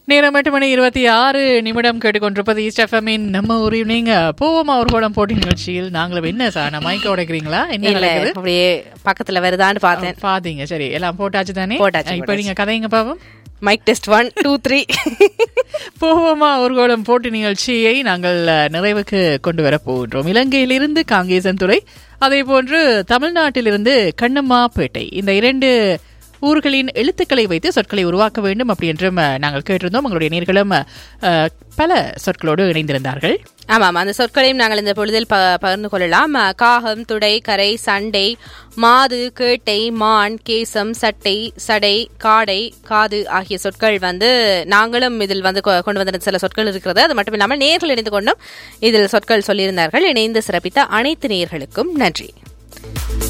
நேரம் எட்டு மணி இருபத்தி ஆறு நிமிடம் கேட்டுக்கொண்டிருப்பது ஈஸ்ட் எஃப்எம்மின் நம்ம ஊர் ஈவினிங் பூவம் அவர் கூட போட்டி நிகழ்ச்சியில் நாங்களும் என்ன சார் நான் மைக்க உடைக்கிறீங்களா என்ன இல்ல நடக்குது அப்படியே பக்கத்துல வருதான்னு பார்த்தேன் பாத்தீங்க சரி எல்லாம் போட்டாச்சு தானே போட்டாச்சு, இப்ப போட்டாச்சு. நீங்க கதைங்க பாவம் mike test one two three பூவமா ஊர்கோளம் போட்டி நிகழ்ச்சியை நாங்கள் அஹ், நிறைவுக்கு கொண்டு வர போகின்றோம் இலங்கையிலிருந்து காங்கேசன் துறை அதே போன்று தமிழ்நாட்டிலிருந்து கண்ணம்மாப்பேட்டை இந்த இரண்டு ஊர்களின் எழுத்துக்களை வைத்து சொற்களை உருவாக்க வேண்டும் அப்படி என்றும் அஹ், நாங்கள் கேட்டிருந்தோம் உங்களுடைய நேர்களும் அஹ், பல சொற்களோடு இணைந்திருந்தார்கள் ஆமாம் அந்த சொற்களையும் நாங்கள் இந்த பொழுதில் ப பகிர்ந்து கொள்ளலாம் அஹ், காகம் துடை கரை சண்டை மாது கேட்டை மான் கேசம் சட்டை சடை காடை காது ஆகிய சொற்கள் வந்து நாங்களும் இதில் வந்து கொ- கொண்டு வந்த சில சொற்கள் இருக்கிறது அது மட்டும் இல்லாமல் நேர்கள் இணைந்து கொண்டும் இதில் சொற்கள் சொல்லியிருந்தார்கள் இணைந்து சிறப்பித்த அனைத்து நேர்களுக்கும் நன்றி